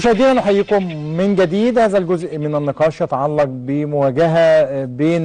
مشاهدينا نحييكم من جديد هذا الجزء من النقاش يتعلق بمواجهة بين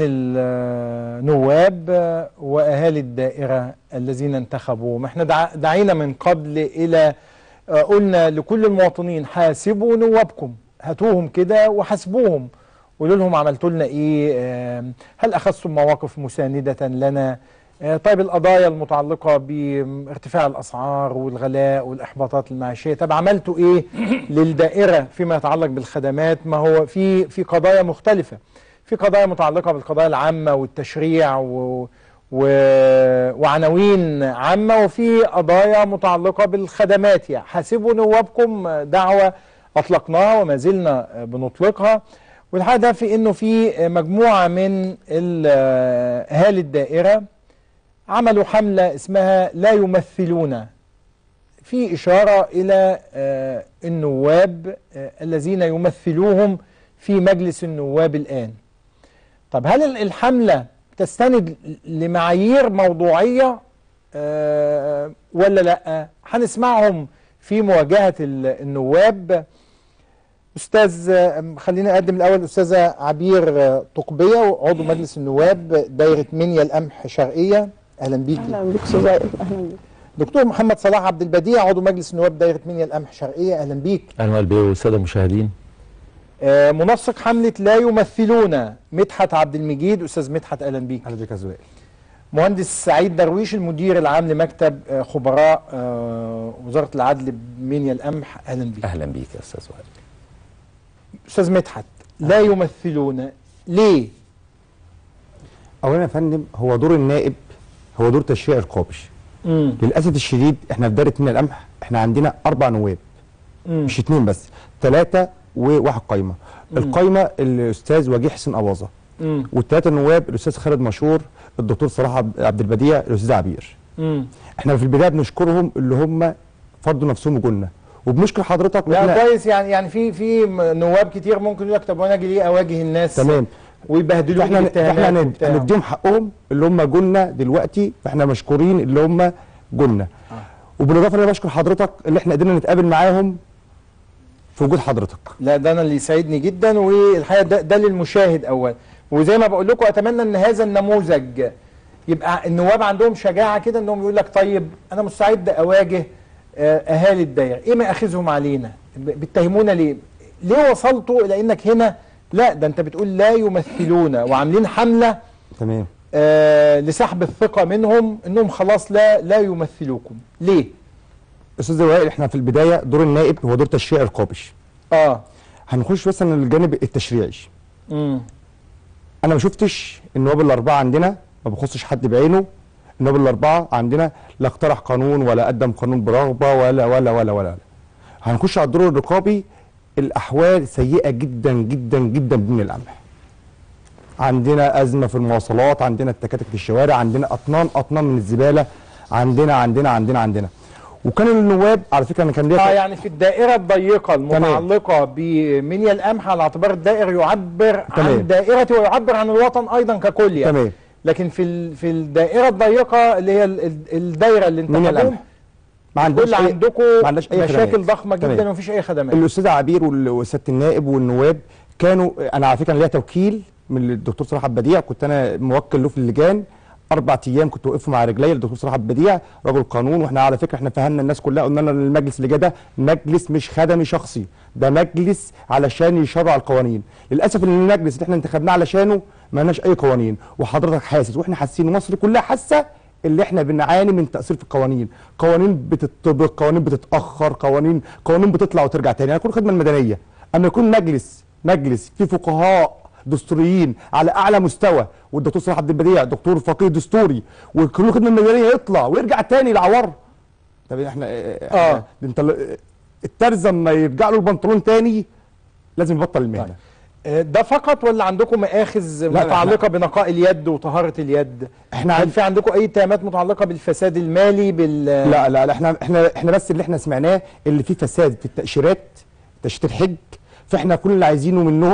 النواب وأهالي الدائرة الذين انتخبوهم احنا دع- دعينا من قبل إلى آه، قلنا لكل المواطنين حاسبوا نوابكم هاتوهم كده وحاسبوهم قولوا لهم عملتوا لنا ايه آه، هل اخذتم مواقف مساندة لنا آه، طيب القضايا المتعلقة بارتفاع الأسعار والغلاء والإحباطات المعيشية طب عملتوا إيه للدائرة فيما يتعلق بالخدمات ما هو في في قضايا مختلفة في قضايا متعلقة بالقضايا العامة والتشريع و و... وعناوين عامة وفي قضايا متعلقة بالخدمات يعني حاسبوا نوابكم دعوة أطلقناها وما زلنا بنطلقها والحقيقة ده في إنه في مجموعة من ال- أهالي الدائرة عملوا حملة اسمها لا يمثلون في إشارة إلى آه، النواب آه، الذين يمثلوهم في مجلس النواب الآن طب هل ال- الحملة تستند لمعايير موضوعية آه، ولا لا هنسمعهم في مواجهة ال- النواب أستاذ آه، خلينا أقدم الأول أستاذة عبير آه، طقبية عضو مجلس النواب دايرة منيا القمح شرقية أهلا بيكي اهلا بك استاذ وائل اهلا بك دكتور محمد صلاح عبد البديع عضو مجلس النواب دايره منيا القمح شرقيه اهلا بيك اهلا بيه والساده المشاهدين آه منسق حمله لا يمثلون مدحت عبد المجيد استاذ مدحت اهلا بيك اهلا بك يا زويل مهندس سعيد درويش المدير العام لمكتب آه خبراء آه وزاره العدل بمنيا القمح اهلا بيك اهلا بيك يا استاذ وائل استاذ مدحت لا يمثلون ليه اولا يا فندم هو دور النائب هو دور تشريع رقابي امم للاسف الشديد احنا في دايره من القمح احنا عندنا اربع نواب مش اتنين بس ثلاثه وواحد قايمه القايمه الاستاذ وجيه حسين اباظه امم والثلاثه النواب الاستاذ خالد مشهور الدكتور صلاح عبد عبد البديع الاستاذ عبير امم احنا في البدايه بنشكرهم اللي هم فرضوا نفسهم وجولنا وبنشكر حضرتك يعني وإحنا- كويس يعني يعني في في م- نواب كتير ممكن يقول لك طب وانا اجي ليه اواجه الناس تمام ويبهدلوني احنا احنا بالاتهامات ند- وبتاع. نديهم حقهم اللي هم جولنا دلوقتي فاحنا مشكورين اللي هم جولنا وبالاضافه انا بشكر حضرتك اللي احنا قدرنا نتقابل معاهم في وجود حضرتك لا ده انا اللي يسعدني جدا والحقيقه ده, ده للمشاهد اول وزي ما بقول لكم اتمنى ان هذا النموذج يبقى النواب عندهم شجاعه كده انهم يقول لك طيب انا مستعد اواجه آه، اهالي الدايره ايه ماخذهم علينا ب- بتتهمونا ليه ليه وصلتوا الى انك هنا لا ده انت بتقول لا يمثلون وعاملين حمله تمام آه لسحب الثقه منهم انهم خلاص لا لا يمثلوكم ليه استاذ وائل احنا في البدايه دور النائب هو دور تشريع رقابي اه هنخش مثلا للجانب التشريعي امم انا ما شفتش النواب الاربعه عندنا ما بخصش حد بعينه النواب الاربعه عندنا لا اقترح قانون ولا قدم قانون برغبه ولا ولا ولا ولا هنخش على الدور الرقابي الاحوال سيئه جدا جدا جدا من القمح عندنا ازمه في المواصلات عندنا التكاتك في الشوارع عندنا اطنان اطنان من الزباله عندنا عندنا عندنا عندنا وكان النواب على فكره انا كان اه ليا يعني في الدائرة الضيقة المتعلقة بمنيا القمح على اعتبار الدائر يعبر عن تمام. دائرتي ويعبر عن الوطن ايضا ككل يعني تمام لكن في ال- في الدائرة الضيقة اللي هي ال- ال- الدايرة اللي منيا انتخبوهم القمح ما عندناش كل أي- عندكم ما عندناش أي مشاكل خدمات. ضخمة تمام. جدا ومفيش اي خدمات الاستاذ عبير وال- وسياده النائب والنواب كانوا انا على فكره أنا ليا توكيل من الدكتور صلاح البديع كنت انا موكل له في اللجان اربع ايام كنت واقفه مع رجلي الدكتور صلاح البديع رجل قانون واحنا على فكره احنا فهمنا الناس كلها قلنا لنا المجلس اللي جه ده مجلس مش خدمي شخصي ده مجلس علشان يشرع القوانين للاسف ان المجلس اللي احنا انتخبناه علشانه ما لناش اي قوانين وحضرتك حاسس واحنا حاسين مصر كلها حاسه اللي احنا بنعاني من تاثير في القوانين قوانين بتطبق قوانين بتتاخر قوانين قوانين بتطلع وترجع تاني يعني كل الخدمه المدنيه اما يكون مجلس مجلس فيه فقهاء دستوريين على اعلى مستوى والدكتور صلاح عبد البديع دكتور فقيه دستوري وكل الخدمه المدنيه يطلع ويرجع تاني العور طب احنا آه. اه انت ال- الترزه اما يرجع له البنطلون تاني لازم يبطل المهنه آه، ده فقط ولا عندكم مآخذ لا، متعلقة بنقاء اليد وطهارة اليد احنا هل عند- في عندكم اي اتهامات متعلقة بالفساد المالي بال لا لا لا احنا احنا احنا بس اللي احنا سمعناه اللي فيه فساد في التاشيرات تاشيره الحج فاحنا كل اللي عايزينه منهم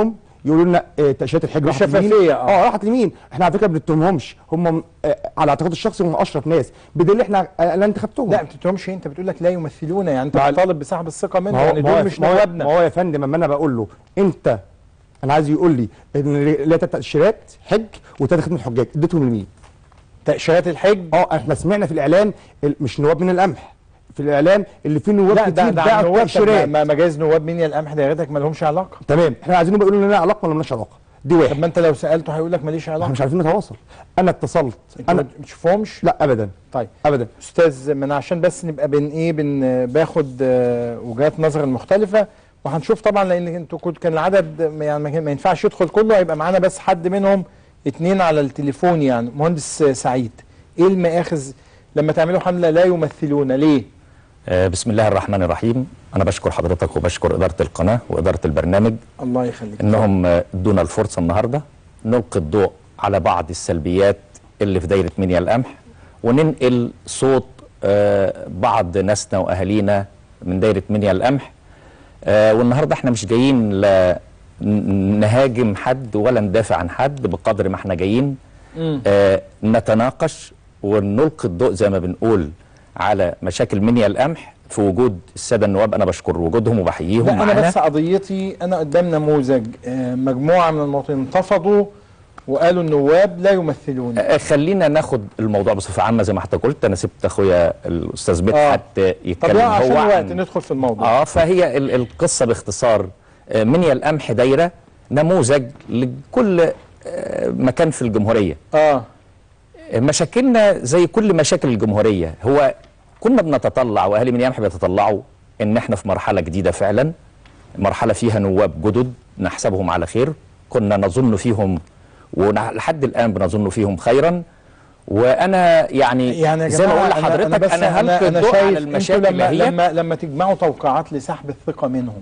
يقولوا لنا آه، تاشيرات الحج راحت بشفافية، لمين آه. اه راحت لمين احنا على فكره ما بنتهمهمش هم آه، على اعتقاد الشخصي هم اشرف ناس بدليل احنا آه، انا انتخبتهم لا ما بتتهمش انت بتقول لك لا يمثلون يعني انت ما- بتطالب بسحب الثقه منه ما هو يعني ما هو دول مش ما هو- نوابنا ما هو يا فندم اما انا بقول له انت انا عايز يقول لي ان ليها تلات تاشيرات حج وتلات خدمه حجاج اديتهم لمين؟ تاشيرات الحج اه احنا سمعنا في الاعلام ال- مش نواب من القمح في الاعلام اللي فيه نواب لا ده كتير ده باعوا عن نواب طب التاشيرات ما ما جايز نواب مين يا القمح دايرتك ما لهمش علاقه تمام احنا عايزين يقولوا لنا علاقه ولا مالناش علاقه دي طب واحد ما انت لو سالته هيقول لك ماليش احنا علاقه مش عارفين نتواصل انا اتصلت انتوا انا ما بتشوفهمش لا ابدا طيب ابدا استاذ من عشان بس نبقى بين ايه بن باخد آه، وجهات نظر المختلفه وهنشوف طبعا لان انتوا كنت كان العدد يعني ما كان- ما ينفعش يدخل كله هيبقى معانا بس حد منهم اتنين على التليفون يعني مهندس آه، سعيد ايه المآخذ لما تعملوا حمله لا يمثلون ليه؟ آه، بسم الله الرحمن الرحيم أنا بشكر حضرتك وبشكر إدارة القناة وإدارة البرنامج الله يخليك إنهم آه، ادونا الفرصة النهاردة نلقي الضوء على بعض السلبيات اللي في دايرة منيا القمح وننقل صوت آه، بعض ناسنا وأهالينا من دايرة منيا القمح آه، والنهاردة احنا مش جايين لا ن- نهاجم حد ولا ندافع عن حد بقدر ما احنا جايين مم. آه، نتناقش ونلقي الضوء زي ما بنقول على مشاكل منيا القمح في وجود الساده النواب انا بشكر وجودهم وبحييهم لا انا معانا بس قضيتي انا قدام نموذج آه، مجموعه من المواطنين انتفضوا وقالوا النواب لا يمثلون آه، خلينا ناخد الموضوع بصفه عامه زي ما حضرتك قلت انا سبت اخويا الاستاذ مدحت آه. طب يتكلم يا عشان هو الوقت عن ندخل في الموضوع اه فهي ال- القصه باختصار آه، منيا القمح دايره نموذج لكل آه، مكان في الجمهوريه اه مشاكلنا زي كل مشاكل الجمهورية هو كنا بنتطلع وأهالي من يمحي بيتطلعوا إن إحنا في مرحلة جديدة فعلا مرحلة فيها نواب جدد نحسبهم على خير كنا نظن فيهم ولحد الآن بنظن فيهم خيرا وأنا يعني, يعني يا زي ما جماعه بقول لحضرتك بس أنا, انا هلقي انا الضوء شايف على انتوا المشاكل اللي لما هي لما لما تجمعوا توقعات لسحب الثقه منهم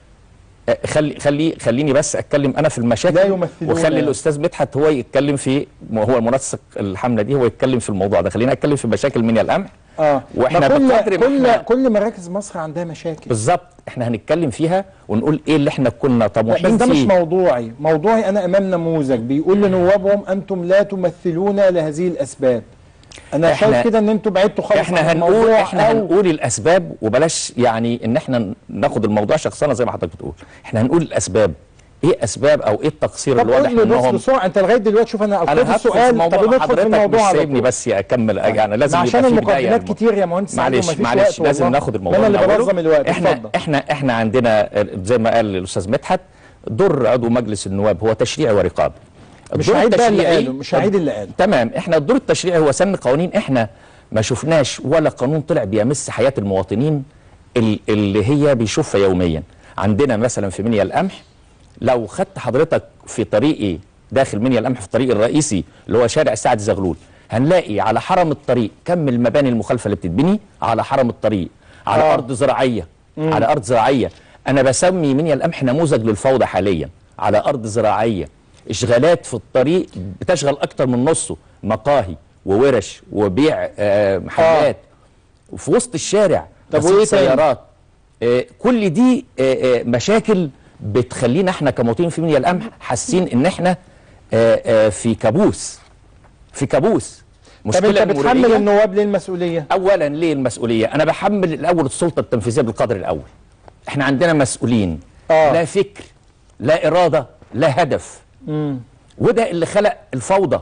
آه، خلي خلي خليني بس اتكلم انا في المشاكل لا يمثلون وخلي يعني. الاستاذ مدحت هو يتكلم في هو منسق الحمله دي هو يتكلم في الموضوع ده خلينا اتكلم في مشاكل منيا القمح اه وإحنا ما كل بقدر ما كل إحنا- كل مراكز مصر عندها مشاكل بالظبط احنا هنتكلم فيها ونقول ايه اللي احنا كنا لا بس طموحين ده مش فيه موضوعي موضوعي انا امام نموذج بيقول لنوابهم انتم لا تمثلون لهذه الاسباب انا إحنا- شايف كده ان انتم بعدتوا خالص احنا عن هنقول الموضوع احنا أو- هنقول الاسباب وبلاش يعني ان احنا ناخد الموضوع شخصنا زي ما حضرتك بتقول احنا هنقول الاسباب ايه اسباب او ايه التقصير طب اللي واضح قول لي بس انهم بسرعه انت لغايه دلوقتي شوف انا انا القيت هدخل في السؤال الموضوع طب مع ندخل في حضرتك الموضوع مش على سايبني طول. بس اكمل يعني لازم ما عشان يبقى في بداية المقدمات الموضوع. كتير يا مهندس سعيد معلش ومفيش معلش وقت لازم والله. ناخد ما الموضوع انا اللي من أوله. بنظم الوقت احنا اتفضل احنا احنا عندنا زي ما قال الاستاذ مدحت دور عضو مجلس النواب هو تشريع ورقابه مش الدور هعيد بقى اللي التشريعي- قاله مش هعيد اللي قاله تمام احنا الدور التشريعي هو سن قوانين احنا ما شفناش ولا قانون طلع بيمس حياة المواطنين ال- اللي هي بيشوفها يوميا عندنا مثلا في منيا القمح لو خدت حضرتك في طريقي داخل منيا القمح في الطريق الرئيسي اللي هو شارع سعد زغلول هنلاقي على حرم الطريق كم المباني المخالفة اللي بتتبني على حرم الطريق على آه. آه. أرض زراعية على أرض زراعية أنا بسمي منيا القمح نموذج للفوضى حاليا على أرض زراعية إشغالات في الطريق بتشغل أكتر من نصه مقاهي وورش وبيع آه محلات وفي وسط الشارع طب رصيد وإيه تاني؟ سيارات آه كل دي آه آه مشاكل بتخلينا احنا كمواطنين في منيا القمح حاسين ان احنا آه آه في كابوس في كابوس طب انت بتحمل مرورية. النواب ليه المسؤوليه اولا ليه المسؤوليه انا بحمل الاول السلطه التنفيذيه بالقدر الاول احنا عندنا مسؤولين آه. لا فكر لا اراده لا هدف امم وده اللي خلق الفوضى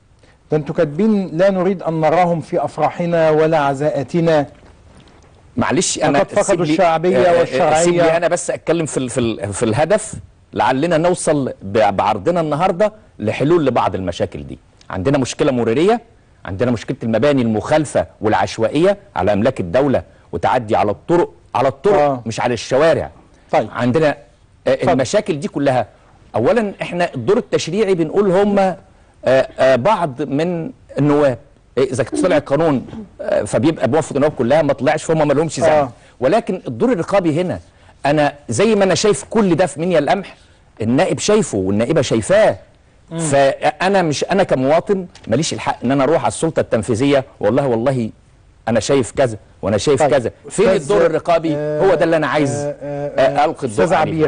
ده انتوا كاتبين لا نريد ان نراهم في افراحنا ولا عزاءاتنا معلش انا لقد فقدوا سيب لي- الشعبية آه، آه، والشرعية. سيب لي انا بس اتكلم في ال- في ال- في الهدف لعلنا نوصل ب- بعرضنا النهارده لحلول لبعض المشاكل دي عندنا مشكله مروريه عندنا مشكله المباني المخالفه والعشوائيه على املاك الدوله وتعدي على الطرق على الطرق آه. آه. مش على الشوارع طيب. عندنا آه، اتفضل. المشاكل دي كلها اولا احنا الدور التشريعي بنقول هم آه، آه، بعض من النواب إيه، اذا طلع قانون آه، فبيبقى بوفد النواب كلها ما طلعش فهم ما لهمش ذنب آه. ولكن الدور الرقابي هنا انا زي ما انا شايف كل ده في منيا القمح النائب شايفه والنائبه شايفاه فانا مش انا كمواطن ماليش الحق ان انا اروح على السلطه التنفيذيه والله والله انا شايف كذا وانا شايف طيب. كذا فين أستاذ- الدور الرقابي آه، هو ده اللي انا عايز آه، آه آه، القي الضوء استاذ عليه عبير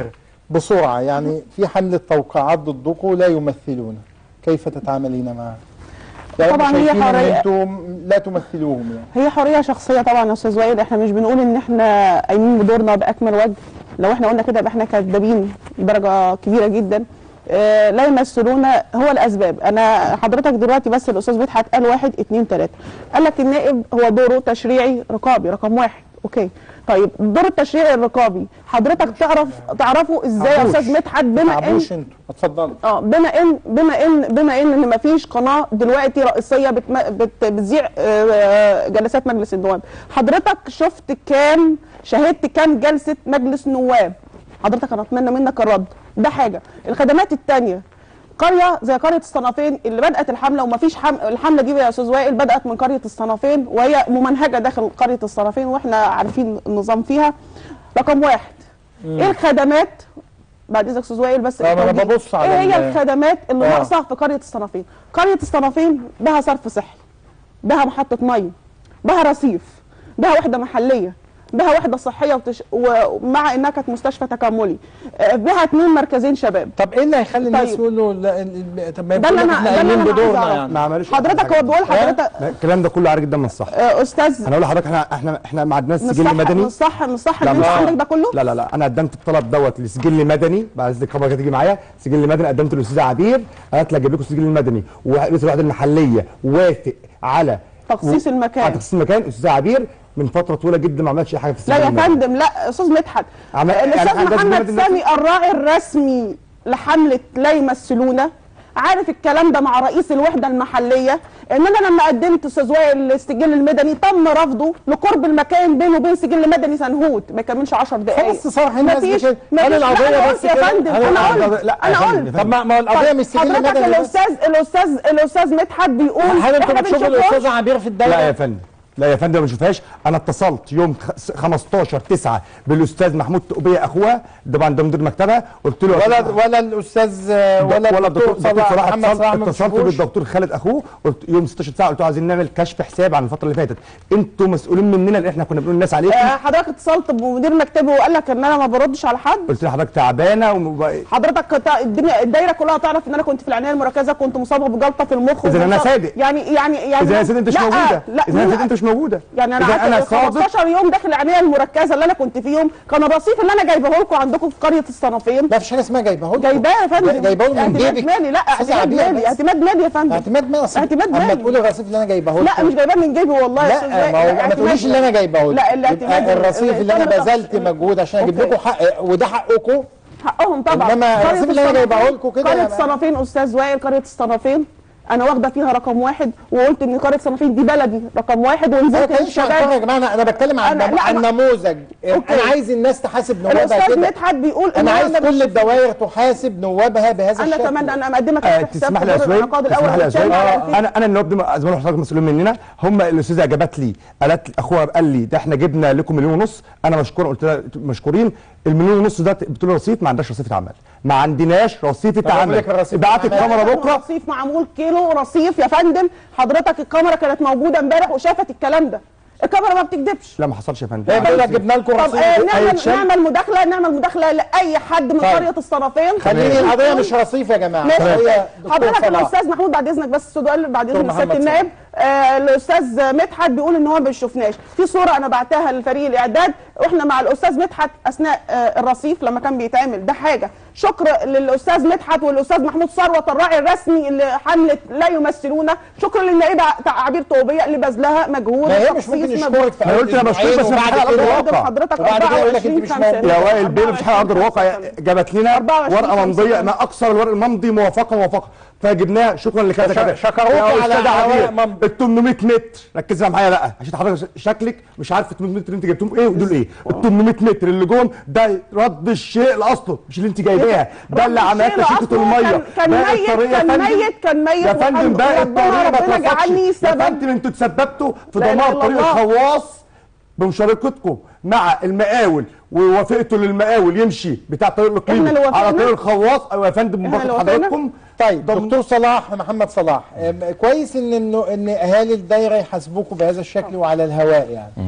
بسرعة يعني في حملة توقيعات ضدكم لا يمثلون كيف تتعاملين معها؟ يعني طبعاً هم هي شايفين إن حرية. انتم لا تمثلوهم يعني هي حريه شخصيه طبعا يا استاذ وائل احنا مش بنقول ان احنا قايمين بدورنا باكمل وجه لو احنا قلنا كده يبقى احنا كذابين بدرجه كبيره جدا آه، لا يمثلونا هو الاسباب انا حضرتك دلوقتي بس الاستاذ مدحت قال واحد اتنين تلاته قال لك النائب هو دوره تشريعي رقابي رقم واحد اوكي طيب الدور التشريعي الرقابي حضرتك تعرف تعرفه ازاي يا تعبوش. استاذ مدحت بما ان تعبوش انتوا اتفضلوا اه بما ان بما ان بما ان ان مفيش قناه دلوقتي رئيسيه بتم بت بتذيع آه، جلسات مجلس النواب حضرتك شفت كام شاهدت كام جلسه مجلس نواب حضرتك انا اتمنى منك الرد ده حاجه الخدمات الثانيه قريه زي قريه الصنافين اللي بدات الحمله ومفيش حم... الحمله دي يا استاذ وائل بدات من قريه الصنافين وهي ممنهجه داخل قريه الصنافين واحنا عارفين النظام فيها رقم واحد ايه الخدمات بعد اذنك استاذ وائل بس اه، ما انا التوجيه. ببص على ايه هي ال- الخدمات اللي اه. ناقصه في قريه الصنافين قريه الصنافين بها صرف صحي بها محطه ميه بها رصيف بها وحده محليه بها وحده صحيه وتش... ومع انها كانت مستشفى تكاملي آه، بها اثنين مركزين شباب طب ايه اللي هيخلي الناس طيب. يقولوا لا ال- ال- طب ما ده يقول اللي لك انا احنا ده اللي قايمين انا عايز بدورنا أعرفه. يعني ما عملوش حضرتك هو بيقول حضرتك لا، الكلام ده كله عارف جدا من الصح آه، استاذ انا اقول لحضرتك احنا احنا احنا ما عندناش مش سجل صح مدني مش صح مش صح لا، ان انت مش- عندك ده كله لا لا لا انا قدمت الطلب دوت لسجل مدني بعد اذنك الكاميرا تيجي معايا سجل مدني قدمته للاستاذ عبير قالت لي اجيب لكم السجل المدني ورئيس الوحده المحليه وافق على تخصيص المكان. على تخصيص المكان الاستاذ عبير من فتره طويله جدا ما عملش اي حاجه في السجل لا يا المدني. فندم لا استاذ مدحت عمل- الاستاذ يعني عندها محمد زميلة سامي الراعي الرسمي لحمله لا يمثلونا عارف الكلام ده مع رئيس الوحده المحليه ان انا لما قدمت استاذ وائل السجل المدني تم رفضه لقرب المكان بينه وبين سجل مدني سنهوت ما يكملش 10 دقائق خلاص صالح الناس مفيش بكده. مفيش هل القضية لا انا بس قلت يا كده؟ فندم هل انا القضية- قلت لا يا انا فندم، قلت يا طب ما ما هو القضيه طب مش سجل حضرتك مدني بس الاستاذ الاستاذ الاستاذ مدحت بيقول هل انتوا احنا بتشوفوا بنشوفه الاستاذ عبير في الدايره؟ لا يا فندم لا يا فندم ما بشوفهاش انا اتصلت يوم خ- 15 9 بالاستاذ محمود تقبيه اخوها ده بعد ده مدير مكتبها قلت له يا ولا أستاذ ولا الاستاذ ولا ولا الدكتور الدكتور صلاح محمد اتصلت صلاح ما اتصلت بتشوفوش؟ بالدكتور خالد اخوه قلت يوم 16 ساعه قلت له عايزين نعمل كشف حساب عن الفتره اللي فاتت انتوا مسؤولين مننا اللي احنا كنا بنقول الناس عليكم آه، حضرتك اتصلت بمدير مكتبه وقال لك ان انا ما بردش على حد قلت له حضرتك تعبانه وم... حضرتك كنت الدنيا الدايره كلها تعرف ان انا كنت في العنايه المركزه كنت مصابه بجلطه في المخ إذا أنا ومصاب- صادق. يعني يعني يعني اذا يا سيدي انت مش لا، موجوده لا اذا يا لا سيدي انت مش موجوده يعني انا اذا قعدت انا صادق 15 يوم داخل العنايه المركزه اللي انا كنت فيهم كان الرصيف اللي انا جايبه لكم عندكم في قريه الصنافين ما فيش حاجه اسمها جايبه لكم. جايباه يا فندم جايبه لهم من اعتماد جيبك مالي لا أستاذ اعتماد عبير مالي بس. اعتماد مالي يا فندم اعتماد مالي أصل اعتماد اما مالي. تقولي الرصيف اللي انا جايبه لكم لا مش جايباه من جيبي والله يا لا أستاذ ما هو وائل. ما اعتماد- تقوليش اللي انا جايبه لكم لا الاعتماد يبقى الرصيف اللي انا تم تخصيص- بذلت مجهود عشان اجيب أوكي. لكم حق وده حقكم حقهم طبعا إنما قرية الرصيف اللي أنا الصنافين- جايبه لكم كده قريه يعني- الصنافين استاذ وائل قريه الصنافين انا واخده فيها رقم واحد وقلت ان قريه الصنافين دي بلدي رقم واحد انا ونزلت بتكلمش عن الشباب قرية يا جماعه انا أنا بتكلم عن أنا- لا، عن أنا- نموذج أوكي. انا عايز الناس تحاسب نوابها الاستاذ كده مدحت بيقول ان انا هو عايز ده كل مش- الدوائر تحاسب نوابها بهذا انا الشكل اتمنى ان اقدمك آه، حساب تسمح لي حضور يا سويد الانعقاد تسمح الاول لي يا سويد والثاني انا انا النواب دي زي ما حضرتك مسؤولين مننا هم الاستاذه جابت لي قالت لي اخوها قال لي ده احنا جبنا لكم مليون ونص انا مشكور قلت لها مشكورين المليون ونص ده بتقول رصيد ما عندناش رصيد عمل ما عندناش رصيد أقول عمل لك الرصيد ابعت العمل. الكاميرا بكره رصيف معمول كيلو رصيف يا فندم حضرتك الكاميرا كانت موجوده امبارح وشافت الكلام ده الكاميرا ما بتكذبش لا ما حصلش يا فندم هي بتقول لك جبنا لكم طب رصيد آه نعمل هيتشال. نعمل مداخله نعمل مداخله لاي حد من طيب. قريه الصنافين خليني القضيه مش رصيف يا جماعه ماشي. هي دكتور حضرتك صلاح. الاستاذ محمود بعد اذنك بس سؤال بعد دكتور اذن سياده محمد النائب آه الاستاذ مدحت بيقول ان هو ما بيشوفناش في صوره انا بعتها لفريق الاعداد واحنا مع الاستاذ مدحت اثناء آه الرصيف لما كان بيتعمل ده حاجه شكر للاستاذ مدحت والاستاذ محمود ثروت الراعي الرسمي اللي حمله لا يمثلونا شكر للنائبه عبير طوبيه اللي بذلها مجهود ما هي مش ممكن وتخصيص يشكرك في أنا قلت أنا بشكرك بس وبعد مش كده على مجهود الواقع. حضرتك وبعد كده يقول لك أنت 24 مش خمسة. موجود. يا وائل بيه مفيش حاجه على ارض الواقع جابت لنا 24 ورقه ممضيه خمسة. ما اكثر الورق الممضي موافقه موافقه فجبناها شكرا لكذا شك- كذا شكروك يا على أستاذ ورق عبير ممضي. ال 800 متر ركز معايا بقى عشان حضرتك شكلك مش عارف ال 800 متر اللي انت جبتهم ايه ودول ايه ال 800 متر اللي جم ده رد الشيء لاصله مش اللي انت جايباها ده اللي رد عملت الشيء تشتت لأصله الميه كان- كان باقي ميت- الطريق يا كان فندم. ميت- كان ميت يا فندم والحمد- باقي وربنا- الطريق ما ربنا اتوثقش. جعلني يا سبب. فندم انتوا تسببتوا في لا إله دمار إلا طريق الله. الخواص بمشاركتكم مع المقاول ووافقتوا للمقاول يمشي بتاع طريق الاقليمي إحنا اللي على وافقنا. طريق الخواص ايوه يا فندم إحنا اللي مبارك وافقنا. حضراتكم طيب ضم- دكتور صلاح محمد صلاح أم، كويس ان انه ان اهالي الدايره يحاسبوكم بهذا الشكل وعلى الهواء يعني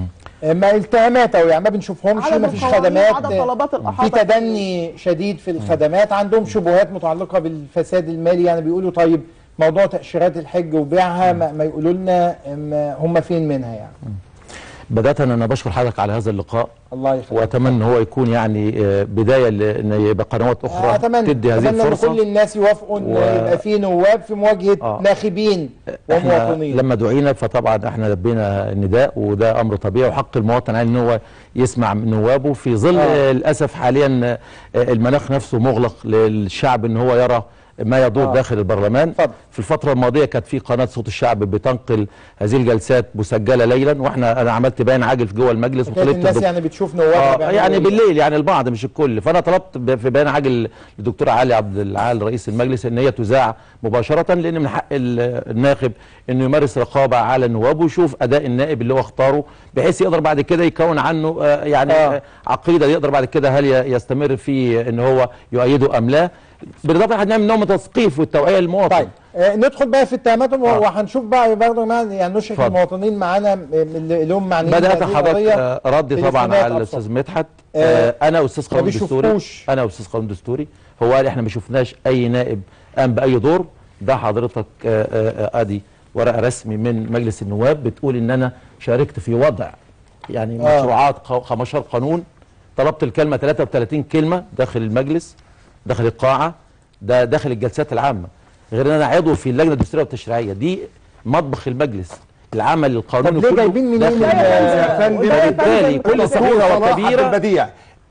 ما التهامات او يعني ما بنشوفهمش عدم ما فيش القوانين، خدمات عدم طلبات الإحاطة في تدني شديد في الخدمات عندهم شبهات متعلقه بالفساد المالي يعني بيقولوا طيب موضوع تاشيرات الحج وبيعها ما, ما يقولوا لنا ما هم فين منها يعني بدايه انا بشكر حضرتك على هذا اللقاء الله يخليك واتمنى ان هو يكون يعني آه، بدايه لان يبقى قنوات اخرى اتمنى تدي هذه اتمنى ان الفرصه كل الناس يوافقوا ان و- يبقى في نواب في مواجهه آه. ناخبين احنا ومواطنين لما دعينا فطبعا احنا لبينا النداء وده امر طبيعي وحق المواطن عليه ان هو يسمع من نوابه في ظل آه. آه. للاسف حاليا آه، المناخ نفسه مغلق للشعب ان هو يرى ما يدور آه. آه. داخل البرلمان اتفضل. في الفترة الماضية كانت في قناة صوت الشعب بتنقل هذه الجلسات مسجلة ليلا واحنا انا عملت بيان عاجل في جوه المجلس كانت وطلبت الناس الدك- يعني بتشوف نواب آه بيعملوا يعني إيه. بالليل يعني البعض مش الكل فانا طلبت ب- في بيان عاجل للدكتور علي عبد العال رئيس المجلس ان هي تذاع مباشره لان من حق ال- الناخب انه يمارس رقابه على النواب ويشوف اداء النائب اللي هو اختاره بحيث يقدر بعد كده يكون عنه آه، يعني آه. آه. عقيده يقدر بعد كده هل ي- يستمر في ان هو يؤيده ام لا بالاضافه احنا هنعمل نوع من التثقيف والتوعيه للمواطن طيب آه ندخل بقى في اتهاماتهم آه. وهنشوف بقى برضه مع- يعني نشرك اتفضل. المواطنين معانا م- اللي اللي هم معنيين بدات بهذه حضرتك القضية آه، ردي طبعا تليفونات على أبسط. الاستاذ مدحت آه، آه انا استاذ قانون دستوري بيشوفوش. انا استاذ قانون دستوري هو قال احنا ما شفناش اي نائب قام باي دور ده حضرتك آه آه آه، ادي ورقه رسمي من مجلس النواب بتقول ان انا شاركت في وضع يعني آه. مشروعات قو- 15 قانون طلبت الكلمه 33 كلمه داخل المجلس داخل القاعه ده داخل الجلسات العامه غير ان انا عضو في اللجنه الدستوريه والتشريعيه دي مطبخ المجلس العمل القانوني طب ليه كله جايبين منين داخل ال- يا فندم وده يا وبالتالي فندم كل الدكتور صغيره صلاح عبد وكبيره البديع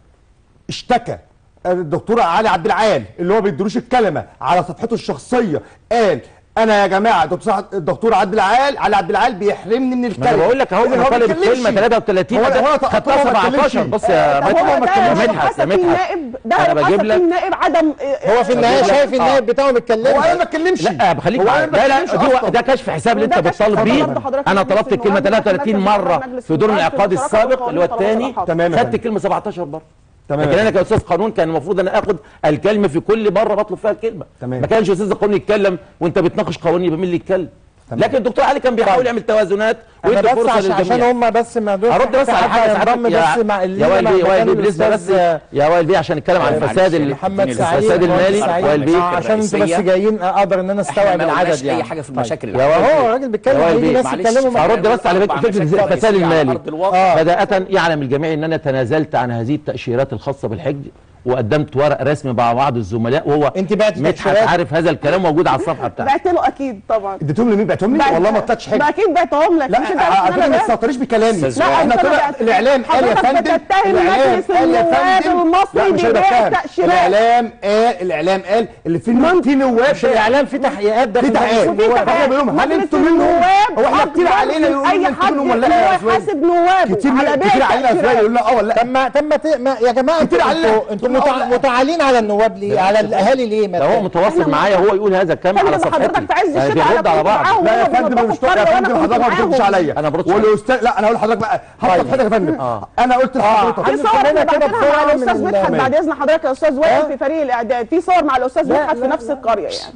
اشتكى الدكتور علي عبد العال اللي هو بيدروش الكلمه على صفحته الشخصيه قال انا يا جماعه دكتور صلاح- الدكتور عبد العال علي عبد العال بيحرمني من الكلمه ما انا بقول لك اهو إذن انا هو طالب بيتكلمش. الكلمه 33 هو- ده هو خدتها طبعا ما 17 اتكلمش. بص يا طب مدحت هو ده يا يا مدحت يا حسب في مدحت النائب ده أنا حسب بجيب في لك- النائب عدم هو في النهايه بجيب لك- شايف النائب بتاعه هو بيتكلمش انا ما اتكلمش لا خليك هو معايا أنا ما لا لا اتكلمش دي أصلاً. ده كشف حساب اللي انت وده كشف بتطالب حساب بيه برضه حضرتك انا مجلس طلبت الكلمه النواب، 33 مجلس مره النواب، في دور مجلس الانعقاد النواب، السابق اللي هو طلبات الثاني الإحاطة. تمام يا خدت فندم. الكلمه 17 مره تمام لكن يا انا كاستاذ قانون كان المفروض انا اخد الكلمه في كل مره بطلب فيها الكلمه تمام. ما كانش استاذ القانون يتكلم وانت بتناقش قوانين يبقى مين اللي يتكلم تمام. لكن الدكتور علي كان بيحاول يعمل توازنات انا ويدي بس فرصه عشان, عشان للجميع هم بس ما دول ارد بس على حاجه ينضم ساعتك بس مع يا وائل بيه وائل بيه بالنسبه بس يا وائل بيه عشان نتكلم عن معلش، الفساد ال- محمد سعيد الفساد المالي سعيد. وائل بيه آه، عشان انتوا بس الرئيسية. جايين اقدر ان انا احنا استوعب ما العدد قلناش يعني اي حاجه في طيب. المشاكل يا اللي وائل هو الراجل بيتكلم يا وائل هيجي بيه، ناس معلش. يتكلموا معاه. هرد بس على أربع فكره مشاكل الفساد رئيسية على المالي أرض الواقع. بدايه يعلم الجميع ان انا تنازلت عن هذه التاشيرات الخاصه بالحج وقدمت ورق رسمي مع بعض الزملاء وهو انت بعت مدحت تأشيرات؟ عارف هذا الكلام موجود على الصفحه بتاعتي بعت له اكيد طبعا اديتهم لمين بعتهم لي بعت- والله ما طلعتش حاجه ما اكيد بعتهم لك لا مش انت عارف على إن فكره أنا ما بعت؟ تستهتريش بكلامي أستاذ لا احنا أنت طلع بعت- الاعلام قال يا حضرتك فندم بتتهم الاعلام مجلس قال يا النواب فندم المصري لا مش انا ببيع بتهم تأشيرات. الاعلام قال الاعلام قال اللي في في نواب مش الاعلام في تحقيقات في داخل تحقيقات مجلس النواب. فاحنا بنقول لهم هل مجلس انتوا منهم النواب هو احنا كتير أكبر علينا من يقولوا اي انتوا حد منهم ولا إن لا هو يا أسواد؟ يحاسب نوابه كتير على بيع كتير علينا يا تأشيرات. يقول لا اه ولا طب لا ما طب ما ت- ما- يا جماعه انتوا كتير علينا. انتوا انتوا كتير متع- علينا. متعالين على النواب ليه؟ على الاهالي ليه؟ ما ده هو ت- متواصل معايا وهو يقول هذا الكلام على فندم حضرتك صفحتي في عز يعني الشتاء بيرد أنا على كنت بعض معاهم. لا يا هم فندم بينظفوا مش طالع يا القرية فندم وأنا كنت حضرتك ما بتردش معاهم. عليا أنا بردش عليك. والاستاذ لا انا هقول لحضرتك بقى هبط حضرتك يا فندم آه. انا قلت لحضرتك في عايزين صور كلنا احنا كده بعتناها بسرعة مع من الاستاذ ال- مدحت تمام. بعد اذن حضرتك يا استاذ آه. وائل في فريق الاعداد في صور مع الاستاذ لا، مدحت في لا، نفس لا. القريه يعني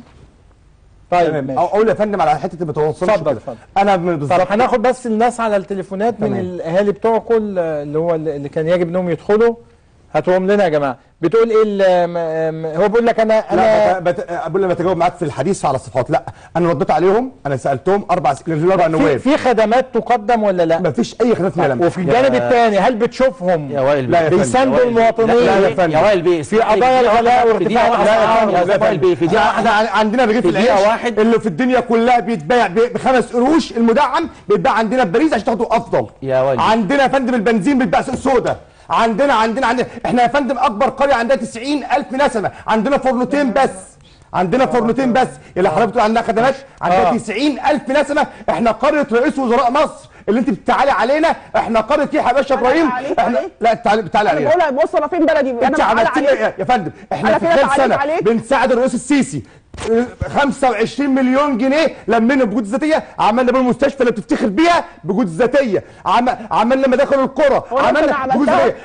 طيب تمام ماشي. اقول يا فندم على حته ما توصلش اتفضل، كده. اتفضل. انا من طب بالظبط هناخد بس الناس على التليفونات من تمام. الاهالي بتوعكم اللي هو اللي كان يجب انهم يدخلوا هاتوهم لنا يا جماعه بتقول ايه ال- م- م- هو بيقول لك انا لا انا بت... بت... قبل ما اتجاوب معاك في الحديث على الصفحات لا انا رديت عليهم انا سالتهم اربع س... الاربع في, نواب في خدمات تقدم ولا لا؟ ما فيش اي خدمات ملم وفي الجانب الثاني هل بتشوفهم يا وائل لا يا بيه فندم. بيساندوا يا وائل بيه. المواطنين لا يا يا فندم. يا وائل بيه في قضايا الغلاء وارتفاع لا الاسعار يا يا وائل بيه في دقيقه احنا واحده عن- عندنا رغيف في دقيقة العيش واحد. اللي في الدنيا كلها بيتباع ب- بخمس قروش المدعم بيتباع عندنا بباريس عشان تاخدوا افضل يا وائل. عندنا يا فندم البنزين بيتباع سوق سودا عندنا عندنا عندنا احنا يا فندم اكبر قريه عندها 90000 نسمه عندنا فرنتين بس عندنا فرنتين بس اللي حضرتك بتقول عندها خدمات عندنا آه. 90000 نسمه احنا قريه رئيس وزراء مصر اللي انت بتتعالي علينا احنا قريه يحيى باشا أنا ابراهيم تعليق احنا عليك؟ لا بتعالي بتعالي انا علينا بقول بص انا فين بلدي انت انا بعلق عملت لي عليك يا- يا فندم احنا أنا في كده خلال بعلق سنه عليك؟ بنساعد الرئيس السيسي 25 مليون جنيه لمينا بجهود ذاتيه عملنا بيهم المستشفى اللي بتفتخر بيها بجهود ذاتيه عم... عملنا مداخل القرى هو أنا عملنا عملتها؟ بجهود ذاتيه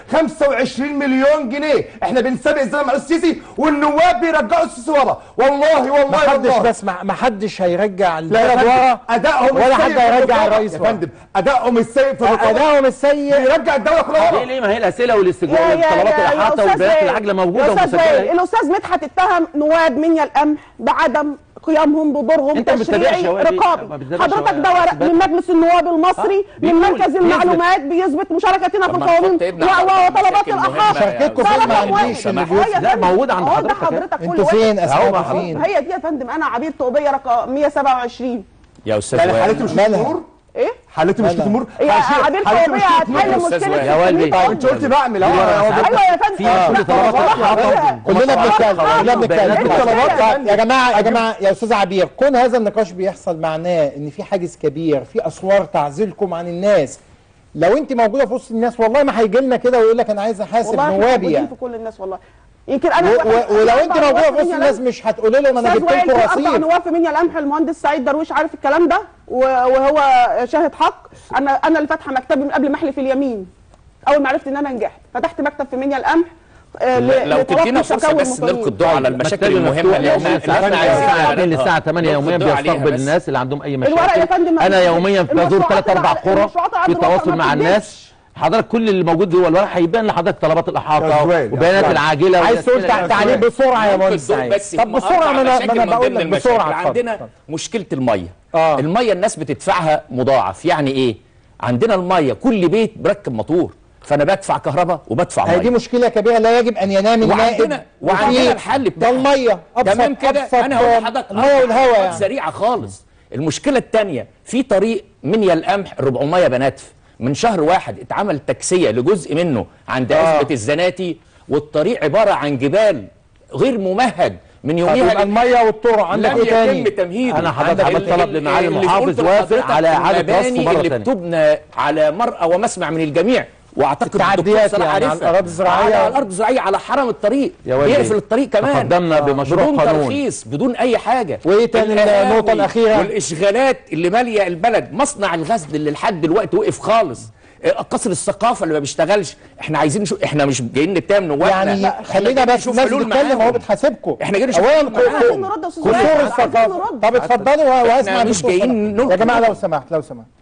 25 مليون جنيه احنا بنسابق الزلمه مع السيسي والنواب بيرجعوا السيسي ورا والله ما والله حدش والله بس ما ما حدش هيرجع لا يا البلد فندم ورا ادائهم ولا السيء حد في هيرجع الرقابة. الرئيس يا ورا. فندم ادائهم السيء في الرقابه ادائهم السيء بيرجع الدوله كلها ليه ورا ليه ما هي الاسئله يا- والاستجواب يا- والطلبات يا- يا الاحاطه أستاذ والبيانات وائل، العاجله يا موجوده استاذ وائل ومسجله الاستاذ مدحت اتهم نواب منيا القمح بعدم قيامهم بدورهم أنت ما بتتابعش تشريعي يا وائل، ما رقابي بتتابعش حضرتك يا ده وائل. ورق من مجلس النواب المصري آه، من بيقول، مركز بيثبت. المعلومات بيثبت مشاركتنا في طب ما القوانين نحط ايدنا و- على وطلبات مشاكل مهمة الاحاط يا شاركتكم أستاذ. فين ما طلبات عنديش واحد. اللي هو يا بيثبت. لا، فندم، موجود عند هو ده حضرتك. حضرتك كل انتوا واحد- فين أهو اسمائكم مع فين هي دي يا فندم انا عبير توبيه رقم 127 يا استاذ يعني وائل حالتي مش مالها؟ تمور ايه حالتي مش مالها؟ تمور يا عبير توبيه هتحل أستاذ مشكله وائل. يا وائل بيه. التلميذ. انت قلت بعمل اهو ورقة هو ساعات. ايوه يا فندم في آه، كل طلبات والله الإحاطة. حضرتك. كلنا بنتكلم كلنا بيانات بنتكلم الطلبات. طب يا جماعه يا جماعه يا استاذ عبير كون هذا النقاش بيحصل معناه ان في حاجز كبير في اسوار تعزلكم عن الناس لو انت موجوده في وسط الناس والله ما هيجي لنا كده ويقول لك انا عايز احاسب والله احنا نوابي موجودين يعني في كل الناس والله يمكن و- انا و- ولو انت موجوده في وسط الناس مش هتقولي لهم انا استاذ جبت وائل لكم في اربع رصيد نواب في منيا القمح المهندس سعيد درويش عارف الكلام ده و- وهو شاهد حق انا انا اللي فاتحه مكتبي من قبل ما احلف اليمين اول ما عرفت ان انا نجحت فتحت مكتب في منيا القمح آه، ل- لو لتلقي تدينا فرصه شكاوي بس المواطنين. نلقي الضوء على المشاكل مكتبي المهمه مفتوح اللي يا احنا أستاذ. اللي احنا ساعتنا عايزين الساعه 2 نعرضها. للساعه 8 نلقي يوميا الضوء عليها بيستقبل بس. الناس اللي عندهم اي الورق يا مشاكل فندم ما انا بتديش. يوميا بزور المشروعات 3 4 اللي- قرى المشروعات اللي في عند الوطن تواصل ما مع بتديش. الناس حضرتك كل اللي موجود جوه الورق هيبان لحضرتك طلبات يا الاحاطه زويل، يا وبيانات زويل. العاجله عايز تقول والأسئلة تع- تعليق بسرعه يا ممكن مهندس تقول سعيد بس طب هم بسرعه أربع ما انا مشاكل ما انا من بقول ضمن لك المشاكل. بسرعه اتفضل، عندنا اتفضل. مشكله الميه آه. الميه الناس بتدفعها مضاعف يعني ايه عندنا الميه كل بيت بركب موتور فانا بدفع كهرباء وبدفع هي دي ميه مشكله كبيره لا يجب ان ينام النائب وعندنا وعندنا وفي- الحل ده بتاعها الميه ابسط تمام كده أبسط انا هقول لحضرتك الميه والهواء خطوات يعني سريعه خالص المشكله الثانيه في طريق منيا القمح 400 بناتف من شهر واحد اتعمل تكسيه لجزء منه عند آه. ازمه الزناتي والطريق عباره عن جبال غير ممهد من طب يوميها يبقى لل- الميه والطرق عندك لم ايه تاني يتم تمهيده أنا حضرتك عندك عملت ال- طلب ال- لمعالي اللي المحافظ قلت وافق لحضرتك على إعادة المباني وصفه مرة اللي تانية. بتبنى على مرأى ومسمع من الجميع واعتقد التعديات الدكتور صلاح يعني على عارفها. الأراضي الزراعية. على الارض الزراعيه على حرم الطريق يا والدي، يقفل الطريق كمان تقدمنا بمشروع بدون قانون. ترخيص بدون اي حاجه وإيه تاني القهاوي النقطة الأخيرة؟ والاشغالات اللي ماليه البلد مصنع الغزل اللي لحد دلوقتي وقف خالص قصر الثقافه اللي ما بيشتغلش احنا عايزين نشوف احنا مش جايين نتهم نوابنا يعني لا، إحنا خلينا جايين بس نشوف الناس حلول بتتكلم معاهم. اهو بتحاسبكم احنا جايين نشوف اولا حلول معاهم. عايزين نرد يا أستاذ قصور وائل، عايزين الثقافه نرد. طب اتفضلوا واسمع مش دكتور جايين صلاح. يا نلقي جماعه ضوء. لو سمحت لو سمحت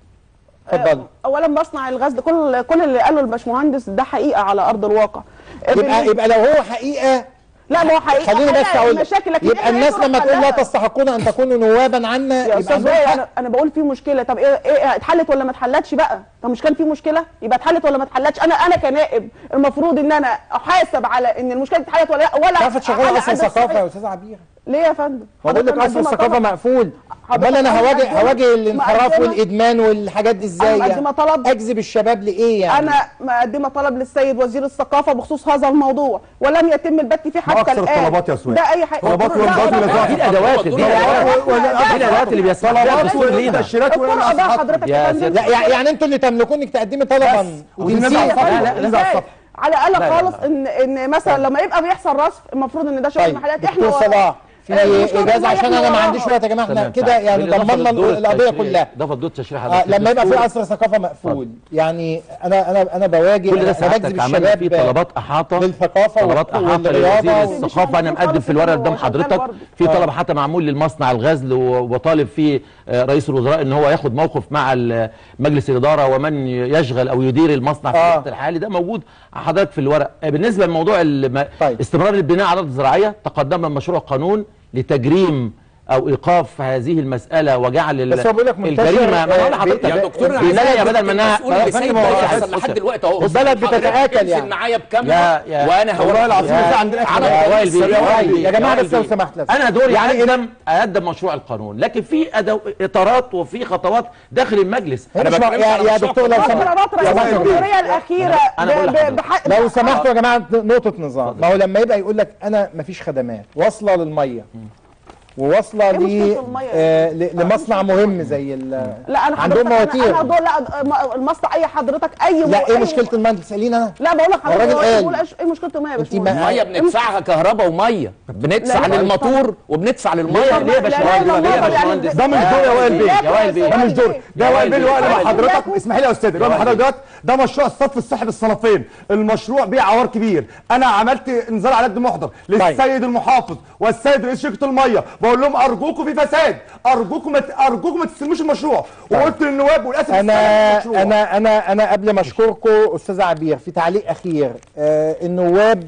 اتفضلوا اولا مصنع الغزل كل كل اللي قاله الباشمهندس ده حقيقه على ارض الواقع يبقى يبقى لو هو حقيقه لا ما هو حقيقه خليني بس حقيقة اقول المشاكل لكن يبقى إحنا الناس نقدر لما تقول لا نحلها. تستحقون ان تكونوا نوابا عنا يا يبقى استاذ عندهم وائل حق. انا انا بقول في مشكله طب ايه ايه اتحلت ولا ما اتحلتش بقى طب مش كان في مشكله يبقى اتحلت ولا ما اتحلتش انا انا كنائب المفروض ان انا احاسب على ان المشكله دي اتحلت ولا لا ولا تعرف تشغل على اصل عدد ثقافه صحيح. يا استاذ عبير ليه يا فندم بقول لك حضرتك اصل مقدمة الثقافه طلب. مقفول حضرتك امال انا هواجه مقدمة- هواجه الانحراف مقدمة- والادمان والحاجات دي ازاي أنا يعني مقدمة طلب. اجذب الشباب لايه يعني انا مقدمه طلب للسيد وزير الثقافه بخصوص هذا الموضوع ولم يتم البت فيه حتى أكثر الان الطلبات يا سويد. ده اي حاجه طلبات لا، والباقي لا، لا لا. زال. دي الادوات دي الادوات دي الادوات اللي بيسمح بها طلبات الدستور لينا والتأشيرات القرى ده والأصحاب. حضرتك يا يا فندم لا يع- يعني انتوا اللي تملكون انك تقدمي طلبا ودي نزع وتنسيه الصفحة. لا لا، لا نزع لا الصفحة. على الاقل لا، لا، خالص لا. ان ان مثلا لما يبقى بيحصل رصف المفروض ان ده شغل طيب محلات احنا دكتور وراه. صلاح في المشكلة اجازه كلها عشان إحنا انا ما وراها. عنديش وقت يا جماعه احنا تمام. كده يعني بالإضافة ضمننا للدور القضيه التشريعي- كلها اضافه الدور التشريعي آه حضرتك لما يبقى في الدستور. قصر ثقافه مقفول يعني انا انا انا بواجه كل ده انا سعادتك بجذب عملنا فيه الشباب طلبات احاطه للثقافه طلبات وال- احاطه والرياضه لوزير وال- الثقافه انا مش مقدم في الورقه قدام هو شغال حضرتك برضه. في طلب حتى معمول للمصنع الغزل و- وطالب فيه آه، رئيس الوزراء ان هو ياخد موقف مع ال- مجلس الاداره ومن يشغل او يدير المصنع في آه. الوقت الحالي ده موجود حضرتك في الورق آه، بالنسبه لموضوع الم- طيب. استمرار البناء على الارض الزراعيه تقدمنا بمشروع قانون لتجريم او ايقاف هذه المساله وجعل ال- بس هو بيقول لك منتشر، الجريمه ما انا آه، بقول لحضرتك بي- يا دكتور انا البنايه عايز بدل ما انها مسؤول اللي فندم، سايب هو ده عايز- يحصل لحد دلوقتي اهو البلد حضرتك بتتآكل انزل يعني. معايا بكاميرا يا- يا- وانا والله العظيم يا- في عندنا على يا الطريق وائل بيه، السريع. يا وائل بيه، يا جماعه وائل بس لو بيه. سمحت لو انا دوري يعني يعني إيه- اقدم اقدم مشروع القانون لكن في أدو... اطارات وفي خطوات داخل المجلس أنا أنا بتكلم بتكلمش يا على يا مشروع دكتور لو قانون. سمحت قرارات رئيس وائل بيه. الجمهوريه الاخيره أنا بقول ب- ب- لحضرتك. بحق- لو سمحتوا يا جماعه نقطه نظام ما هو لما يبقى يقول لك انا مفيش خدمات واصله للميه وواصله إيه ل- مشكلة المية؟ آه، ل- لمصنع مهم زي ال لا انا عندهم حضرتك مواتير انا, أنا دول لا م- المصنع اي حضرتك اي لا ايه أي- مشكله الميه انت تساليني انا لا بقول لك الراجل حضرتك قال. بقول ايش ايه مشكله الميه يا أنت باشمهندس ما- ميه بندفعها كهرباء وميه بندفع لا، لا، للموتور وبندفع للميه ليه- ليه يا باشمهندس؟ لا، لا، ليه يا لا، باشمهندس؟ يعني ده مش دور يا وائل بيه يا وائل بيه. ده مش دور ده وائل بيه اللي هو يا لما وائل حضرتك بيه. اسمحي لي يا استاذ لما حضرتك دلوقتي ده مشروع الصرف الصحي بالصنفين المشروع بيه عوار كبير انا عملت انذار على قد محضر للسيد المحافظ والسيد رئيس شركه الميه بقول لهم ارجوكم في فساد ارجوكم ما ت- ارجوكم ما تستلموش المشروع وقلت للنواب وللاسف انا استلموا المشروع. انا انا انا قبل ما اشكركم استاذ عبير في تعليق اخير آه النواب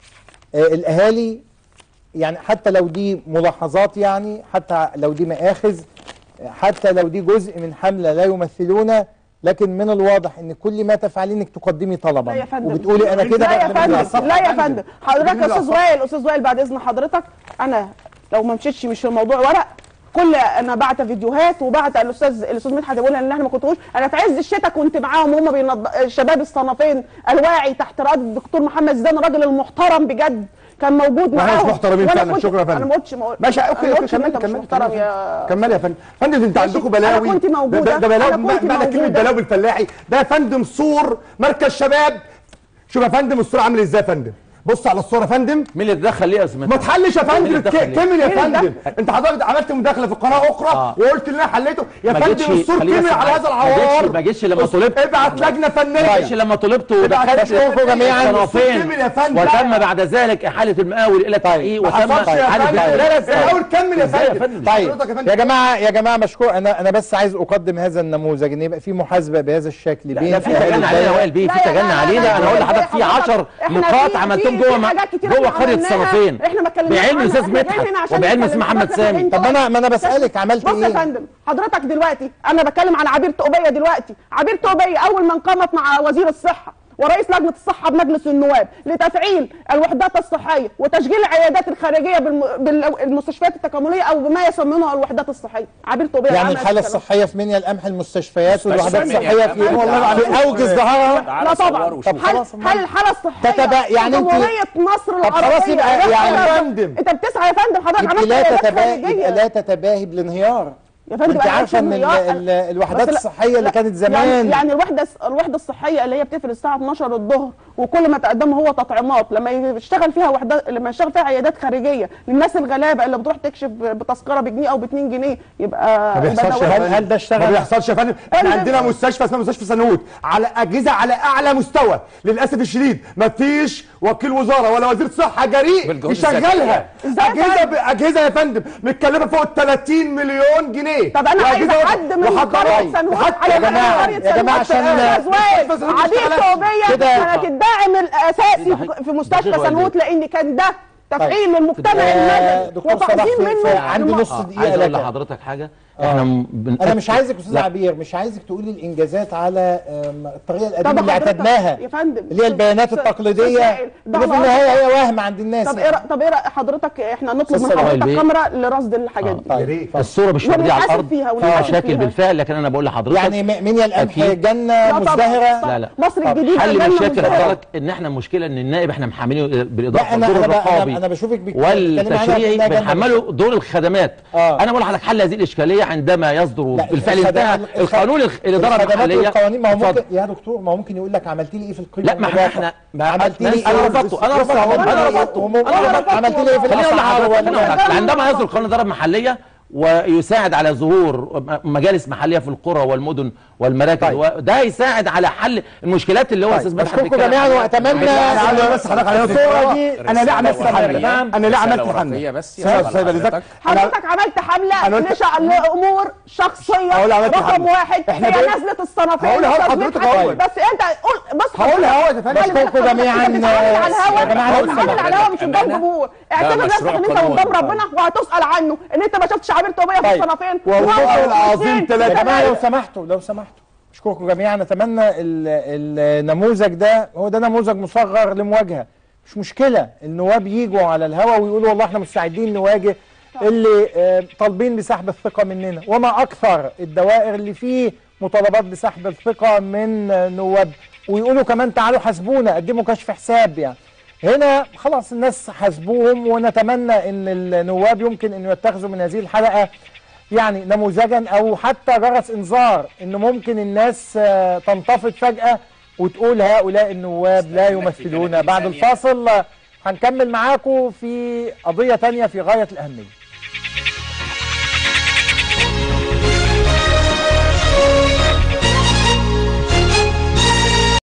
آه الاهالي يعني حتى لو دي ملاحظات يعني حتى لو دي مآخذ آه، حتى لو دي جزء من حمله لا يمثلونا لكن من الواضح ان كل ما تفعلين انك تقدمي طلبا لا يا فندم وبتقولي انا كده لا يا بقدم على فندم الصف. لا يا فندم حضرتك يا بتجيب لي استاذ على وائل استاذ وائل بعد اذن حضرتك انا لو ما مشيتش مش في الموضوع ورق كل انا بعت فيديوهات وبعت الاستاذ الاستاذ مدحت يقول ان احنا ما كنتوش انا في عز الشتاء كنت معاهم وهم بينض... شباب الصنفين الواعي تحت رئاسه الدكتور محمد زيدان الراجل المحترم بجد كان موجود واحنا معاهم مش محترمين وأنا فعلا كنت- شكرا يا فندم انا ما قلتش ما قلت- ماشي أنا اوكي ما اوكي قلتش ان كملي انت مش كملي محترم كملي يا كملي يا فندم فندم انت ماشي. عندكم أنا بلاوي كنت موجودة. ده, ده بلاوي أنا كنت معنى كلمه موجودة. بلاوي بالفلاحي ده يا فندم سور مركز شباب شوف يا فندم الصوره عامل ازاي يا فندم بص على الصوره يا فندم مين اللي اتدخل ليه يا اسماعيل ما تحلش يا مين فندم اللي اتدخل ك- ليه؟ كمل يا مين اللي فندم انت حضرتك عملت مداخله في قناه اخرى آه. وقلت ان انا حليته يا ما فندم جيتش الصور خليني كمل بس على معاك. هذا ما جيتش- العوار ما جيتش لما طلبت ابعت لجنه ما فنيه جيتش لما طلبت ابعت ودخلت لجنة جميعاً. الطرفين كمل يا فندم وتم بعد ذلك احاله المقاول الى التحقيق ما وتم حصلش يا احاله فندم لا لا ازاي الاول كمل يا إزاي يا فندم فندم؟ طيب حضرتك يا فندم. يا جماعه يا جماعه مشكور انا انا بس عايز اقدم هذا النموذج ان يبقى في محاسبه بهذا الشكل لا بين لا في أهالي تجني علينا الدولة. وائل بيه لا في يا- لا- تجني لا- علينا لا- انا هقول لا- لحضرتك في حضرتك 10 إحنا نقاط في- عملتهم في- جوه في حاجات كتير جوه إحنا قريه عملناها. الصنفين إحنا ما اتكلمناش بعلم عنها. الاستاذ إحنا جايين مدحت هنا عشان وبعلم نتكلم. الاستاذ محمد بس سامي إحنا طب ما انا ما انا بسالك عملت بص يا ايه فندم حضرتك دلوقتي انا بتكلم عن عبير تقبيه دلوقتي عبير تقبيه اول من قامت مع وزير الصحه ورئيس لجنه الصحه بمجلس النواب لتفعيل الوحدات الصحيه وتشغيل العيادات الخارجيه بالم... بالمستشفيات التكامليه او بما يسمونها الوحدات الصحيه عبير تقبيه يعني عملت الحاله الكلام. الصحيه في منيا القمح المستشفيات والوحدات منيا الصحيه القمح. في والله في العظيم. اوج ازدهارها تعالى لا صور طبعا وشوف. هل خلاص، هل الحاله الصحيه تتبع- يعني في انت- جمهوريه مصر طب خلاص العربيه يبقى غير يعني حالة- فندم. انت بتسعى يا فندم حضرتك يبقى عملت لا عيادات تتباهي يبقى خارجيه لا تتباهي بالانهيار يا فندم انت أنا عارفه ان ال- عشان ال- الوحدات بس لا- الصحيه اللي لا، كانت يعني, زمان يعني الوحده الوحده الصحيه اللي هي بتقفل الساعه 12 الظهر وكل ما تقدمه هو تطعيمات لما يشتغل فيها وحده لما يشتغل فيها عيادات خارجيه للناس الغلابه اللي بتروح تكشف بتذكره بجنيه او ب 2 جنيه يبقى ما يبقى بيحصلش ده يا وحدة. هل- فندم هل ده اشتغل؟ ما بيحصلش يا فندم احنا فندم. عندنا مستشفى اسمها مستشفى سنوت على اجهزه على اعلى مستوى للاسف الشديد ما فيش وكيل وزاره ولا وزير صحه جريء بالجهود يشغلها إزاي يا اجهزه فندم؟ ب- اجهزه يا فندم متكلفه فوق ال 30 مليون جنيه طب انا عايزه وأجهزة حد من وحضرتك- قريه سنوات وحتى على يا جماعه قريه يا جماعة سنوات عشان- يا زويل مستشفى سنوات عبير اشتغلت. توبيه كده- كانت الداعم الاساسي في- في مستشفى دكتور سنوات لان كان ده تفعيل للمجتمع آه، المدني دكتور صلاح وتعظيم في- في- منه عندي للم- نص آه، دقيقه عايز اقول لك لحضرتك حاجه احنا م- انا بنأكد- مش عايزك استاذ لا، عبير مش عايزك تقولي الانجازات على آم، الطريقه طب القديمه اللي حضرتك- اعتدناها يا فندم اللي هي البيانات س- س- التقليديه سائل. ده اللي في هو النهايه هي وهم عند الناس طب ايه رأ- طب ايه رأي حضرتك احنا نطلب من أستاذ وائل حضرتك بيه. كاميرا لرصد الحاجات دي طيب. ريت. الصوره مش موجوده على ونحاسب الارض فيها في ونحاسب مشاكل فيها. بالفعل لكن انا بقول لحضرتك يعني م- منيا القمح أكيد. جنه لا طبعاً. مزدهره لا لا مصر طب الجديده حل جنة مشاكل مزدهرة. حضرتك ان احنا المشكله ان النائب احنا محملينه لا بالاضافه انا للدور انا بقى- الرقابي انا, أنا بشوفك بك- بتتكلمي عنها والتشريعي كأنها جنة بنحمله دور الخدمات آه. انا بقول لحضرتك حل هذه الاشكاليه عندما يصدر لا، بالفعل الخدمات- انتهى الخ- القانون الخ- الاداره الخدمات المحليه والقوانين ما هو ممكن اتفضل. يا دكتور ما هو ممكن يقول لك عملت لي ايه في القيمه لا ما احنا احنا ما عملت لي انا ايه رفضته انا بص، رفضته عملت انا لي إيه؟ رفضته وم- انا رفضته عملت لي ايه في خليني اقول الاسعار لحضرتك خليني أقول لحضرتك. ولا- عندما يصدر قانون الاداره المحليه ويساعد على ظهور مجالس محليه في القرى والمدن والمراكز طيب. وده يساعد على حل المشكلات اللي هو طيب، استاذ مدحت بشكركم بيتكلم جميعا عنها. واتمنى انا عايز أقول بس حضرتك على الصوره دي انا ليه عملت رسالة حمله ورقية. انا ليه عملت رسالة حمله ورقية بس سيبها- يلا سيبها لذلك. حضرتك. أنا- حضرتك عملت حمله أنا قلت- لشع... لامور شخصيه هقول عملت رقم حملة. واحد إحنا هي بقى- نزله الصنفين هقولها أستاذ لحضرتك مدحت. أهوت. بس انت قول بص هقولها أهوت يا فندم. خلي بالك بشكركم حضرتك، جميعاً. انت بتتعامل على الهوا يا جماعة انت بتتعامل على الهوا مش قدام أمانة. جمهور ده اعتبر نفسك مشروع ان انت قانون. قدام ربنا وهتسال عنه ان انت ما شفتش عبير توبيه في طيب. الصنفين والله وهو العظيم واتنين تلاتة. يا جماعه لو وتلاتة. سمحتوا لو سمحتوا اشكركم جميعا نتمنى ال- النموذج ده هو ده نموذج مصغر لمواجهه مش مشكله النواب يجوا على الهوا ويقولوا والله احنا مستعدين نواجه اللي آه، طالبين بسحب الثقه مننا وما اكثر الدوائر اللي فيه مطالبات بسحب الثقه من آه، نواب ويقولوا كمان تعالوا حاسبونا قدموا كشف حساب يعني هنا خلاص الناس حاسبوهم ونتمنى ان النواب يمكن ان يتخذوا من هذه الحلقه يعني نموذجا او حتى جرس انذار ان ممكن الناس آه، تنتفض فجاه وتقول هؤلاء النواب لا يمثلون بعد الفاصل آه، هنكمل معاكم في قضيه تانية في غايه الاهميه